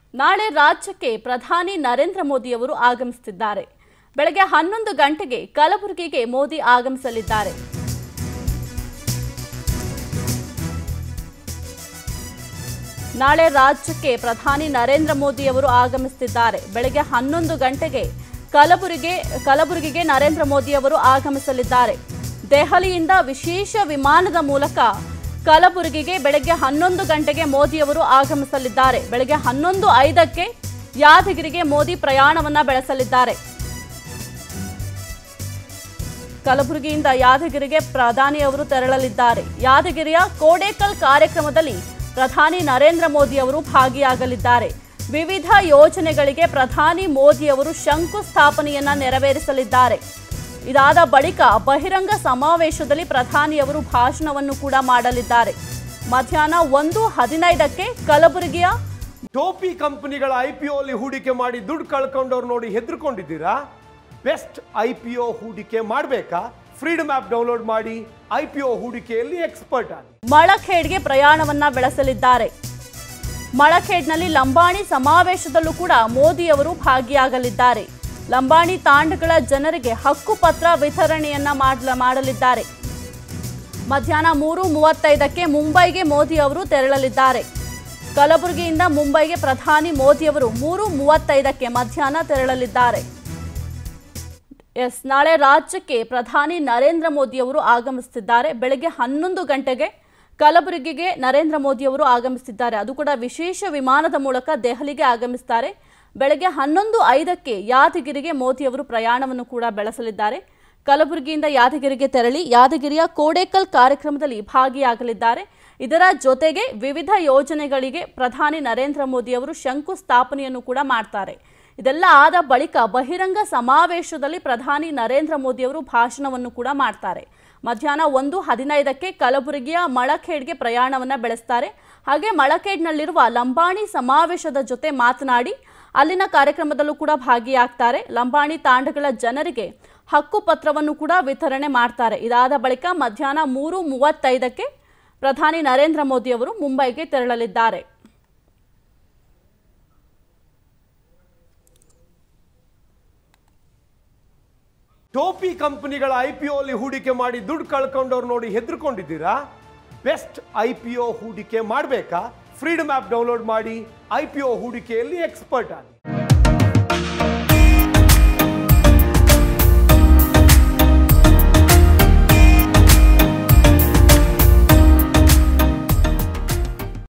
ನಾಳೆ ರಾಜ್ಯಕ್ಕೆ ಪ್ರಧಾನಿ ನರೇಂದ್ರ ಮೋದಿಯವರು ಆಗಮಿಸುತ್ತಿದ್ದಾರೆ ಬೆಳಗ್ಗೆ ಹನ್ನೊಂದು ಗಂಟೆಗೆ ಕಲಬುರಗಿಗೆ ಮೋದಿ ಆಗಮಿಸಲಿದ್ದಾರೆ ನಾಳೆ ರಾಜ್ಯಕ್ಕೆ ಪ್ರಧಾನಿ ನರೇಂದ್ರ ಮೋದಿಯವರು ಆಗಮಿಸುತ್ತಿದ್ದಾರೆ ಬೆಳಗ್ಗೆ ಹನ್ನೊಂದು ಗಂಟೆಗೆ ಕಲಬುರಗಿ ಕಲಬುರಗಿಗೆ ನರೇಂದ್ರ ಮೋದಿಯವರು ಆಗಮಿಸಲಿದ್ದಾರೆ ದೆಹಲಿಯಿಂದ ವಿಶೇಷ ವಿಮಾನದ ಮೂಲಕ ಕಲಬುರಗಿಗೆ ಬೆಳಗ್ಗೆ ಹನ್ನೊಂದು ಗಂಟೆಗೆ ಮೋದಿಯವರು ಆಗಮಿಸಲಿದ್ದಾರೆ ಬೆಳಗ್ಗೆ ಹನ್ನೊಂದು ಐದಕ್ಕೆ ಯಾದಗಿರಿಗೆ ಮೋದಿ ಪ್ರಯಾಣವನ್ನ ಬೆಳೆಸಲಿದ್ದಾರೆ ಕಲಬುರಗಿಯಿಂದ ಯಾದಗಿರಿಗೆ ಪ್ರಧಾನಿಯವರು ತೆರಳಲಿದ್ದಾರೆ ಯಾದಗಿರಿಯ ಕೋಡೇಕಲ್ ಕಾರ್ಯಕ್ರಮದಲ್ಲಿ ಪ್ರಧಾನಿ ನರೇಂದ್ರ ಮೋದಿ ಅವರು ಭಾಗಿಯಾಗಲಿದ್ದಾರೆ ವಿವಿಧ ಯೋಜನೆಗಳಿಗೆ ಪ್ರಧಾನಿ ಮೋದಿಯವರು ಶಂಕುಸ್ಥಾಪನೆಯನ್ನ ನೆರವೇರಿಸಲಿದ್ದಾರೆ ಇದಾದ ಬಳಿಕ ಬಹಿರಂಗ ಸಮಾವೇಶದಲ್ಲಿ ಪ್ರಧಾನಿಯವರು ಭಾಷಣವನ್ನು ಕೂಡ ಮಾಡಲಿದ್ದಾರೆ ಮಧ್ಯಾಹ್ನ ಒಂದು ಹದಿನೈದಕ್ಕೆ ಕಲಬುರಗಿಯ ಟೋಪಿ ಕಂಪನಿಗಳ ಐ ಪಿ ಅಲ್ಲಿ ಹೂಡಿಕೆ ಮಾಡಿ ದುಡ್ಡು ಕಳ್ಕೊಂಡವ್ರು ನೋಡಿ ಹೆದರ್ಕೊಂಡಿದ್ದೀರಾ ಬೆಸ್ಟ್ ಐ ಪಿ ಒ ಹೂಡಿಕೆ ಮಾಡಬೇಕಾ ಫ್ರೀಡಮ್ ಆ್ಯಪ್ ಡೌನ್ಲೋಡ್ ಮಾಡಿ ಐ ಪಿ ಒ ಹೂಡಿಕೆಯಲ್ಲಿ ಎಕ್ಸ್ಪರ್ಟ್ ಆಗಿ ಮಳಖೇಡ್ಗೆ ಪ್ರಯಾಣವನ್ನ ಬೆಳೆಸಲಿದ್ದಾರೆ ಮಳಖೇಡ್ನಲ್ಲಿ ಲಂಬಾಣಿ ಸಮಾವೇಶದಲ್ಲೂ ಕೂಡ ಮೋದಿಯವರು ಭಾಗಿಯಾಗಲಿದ್ದಾರೆ ಲಂಬಾಣಿ ತಾಂಡಗಳ ಜನರಿಗೆ ಹಕ್ಕುಪತ್ರ ವಿತರಣೆಯನ್ನ ಮಾಡಲ ಮಾಡಲಿದ್ದಾರೆ ಮಧ್ಯಾಹ್ನ ಮೂರು ಮೂವತ್ತೈದಕ್ಕೆ ಮುಂಬೈಗೆ ಮೋದಿ ಅವರು ತೆರಳಲಿದ್ದಾರೆ ಕಲಬುರಗಿಯಿಂದ ಮುಂಬೈಗೆ ಪ್ರಧಾನಿ ಮೋದಿಯವರು ಮೂರು ಮೂವತ್ತೈದಕ್ಕೆ ಮಧ್ಯಾಹ್ನ ತೆರಳಲಿದ್ದಾರೆ ಎಸ್ ನಾಳೆ ರಾಜ್ಯಕ್ಕೆ ಪ್ರಧಾನಿ ನರೇಂದ್ರ ಮೋದಿಯವರು ಆಗಮಿಸುತ್ತಿದ್ದಾರೆ ಬೆಳಗ್ಗೆ ಹನ್ನೊಂದು ಗಂಟೆಗೆ ಕಲಬುರಗಿಗೆ ನರೇಂದ್ರ ಮೋದಿಯವರು ಆಗಮಿಸುತ್ತಿದ್ದಾರೆ ಅದು ಕೂಡ ವಿಶೇಷ ವಿಮಾನದ ಮೂಲಕ ದೆಹಲಿಗೆ ಆಗಮಿಸುತ್ತಾರೆ ಬೆಳಗ್ಗೆ ಹನ್ನೊಂದು ಐದಕ್ಕೆ ಯಾದಗಿರಿಗೆ ಮೋದಿಯವರು ಪ್ರಯಾಣವನ್ನು ಕೂಡ ಬೆಳೆಸಲಿದ್ದಾರೆ ಕಲಬುರಗಿಯಿಂದ ಯಾದಗಿರಿಗೆ ತೆರಳಿ ಯಾದಗಿರಿಯ ಕೋಡೇಕಲ್ ಕಾರ್ಯಕ್ರಮದಲ್ಲಿ ಭಾಗಿಯಾಗಲಿದ್ದಾರೆ ಇದರ ಜೊತೆಗೆ ವಿವಿಧ ಯೋಜನೆಗಳಿಗೆ ಪ್ರಧಾನಿ ನರೇಂದ್ರ ಮೋದಿಯವರು ಶಂಕುಸ್ಥಾಪನೆಯನ್ನು ಕೂಡ ಮಾಡ್ತಾರೆ ಇದೆಲ್ಲ ಆದ ಬಳಿಕ ಬಹಿರಂಗ ಸಮಾವೇಶದಲ್ಲಿ ಪ್ರಧಾನಿ ನರೇಂದ್ರ ಮೋದಿಯವರು ಭಾಷಣವನ್ನು ಕೂಡ ಮಾಡ್ತಾರೆ ಮಧ್ಯಾಹ್ನ ಒಂದು ಹದಿನೈದಕ್ಕೆ ಕಲಬುರಗಿಯ ಮಳಖೇಡ್ಗೆ ಪ್ರಯಾಣವನ್ನು ಬೆಳೆಸ್ತಾರೆ ಹಾಗೆ ಮಳಖೇಡ್ನಲ್ಲಿರುವ ಲಂಬಾಣಿ ಸಮಾವೇಶದ ಜೊತೆ ಮಾತನಾಡಿ ಅಲ್ಲಿನ ಕಾರ್ಯಕ್ರಮದಲ್ಲೂ ಕೂಡ ಭಾಗಿಯಾಗ್ತಾರೆ ಲಂಬಾಣಿ ತಾಂಡಗಳ ಜನರಿಗೆ ಹಕ್ಕುಪತ್ರವನ್ನು ಕೂಡ ವಿತರಣೆ ಮಾಡ್ತಾರೆ ಇದಾದ ಬಳಿಕ ಮಧ್ಯಾಹ್ನ ಮೂರು ಮೂವತ್ತೈದಕ್ಕೆ ಪ್ರಧಾನಿ ನರೇಂದ್ರ ಮೋದಿಯವರು ಮುಂಬೈಗೆ ತೆರಳಲಿದ್ದಾರೆ ಟೋಪಿ ಕಂಪನಿಗಳ ಐ ಪಿ ಅಲ್ಲಿ ಹೂಡಿಕೆ ಮಾಡಿ ದುಡ್ಡು ಕಳ್ಕೊಂಡವ್ರು ನೋಡಿ ಹೆದರ್ಕೊಂಡಿದ್ದೀರಾ ಬೆಸ್ಟ್ ಐ ಪಿ ಒ ಹೂಡಿಕೆ ಮಾಡಬೇಕಾ ಫ್ರೀಡಮ್ ಆ್ಯಪ್ ಡೌನ್ಲೋಡ್ ಮಾಡಿ ಐ ಪಿ ಒ ಹೂಡಿಕೆಯಲ್ಲಿ ಎಕ್ಸ್ಪರ್ಟ್ ಆಗಿ